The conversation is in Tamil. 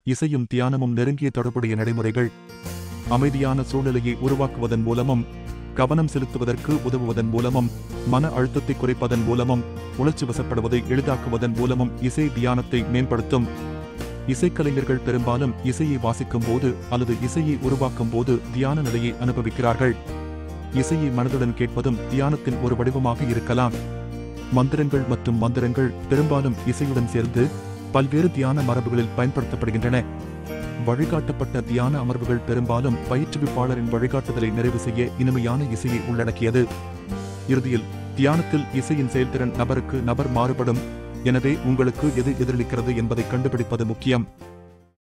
இசையும் தியானமும் நெருங்கிய தொடர்புடைய நடைமுறைகள் அமைதியான சூழ்நிலையை உருவாக்குவதன் மூலமும் கவனம் செலுத்துவதற்கு உதவுவதன் மூலமும் மன அழுத்தத்தை குறைப்பதன் மூலமும் உணர்ச்சி வசப்படுவதை எளிதாக்குவதன் மூலமும் இசை தியானத்தை மேம்படுத்தும் இசைக்கலைஞர்கள் பெரும்பாலும் இசையை வாசிக்கும் போது அல்லது இசையை உருவாக்கும் போது தியான நிலையை அனுபவிக்கிறார்கள் இசையை மனதுடன் கேட்பதும் தியானத்தின் ஒரு வடிவமாக இருக்கலாம் மந்திரங்கள் மற்றும் மந்திரங்கள் பெரும்பாலும் இசையுடன் சேர்ந்து பல்வேறு தியான மரபுகளில் பயன்படுத்தப்படுகின்றன வழிகாட்டப்பட்ட தியான அமர்வுகள் பெரும்பாலும் பயிற்றுவிப்பாளரின் வழிகாட்டுதலை நிறைவு செய்ய இனிமையான இசையை உள்ளடக்கியது இறுதியில் தியானத்தில் இசையின் செயல்திறன் நபருக்கு நபர் மாறுபடும் எனவே உங்களுக்கு எது எதிரொலிக்கிறது என்பதை கண்டுபிடிப்பது முக்கியம்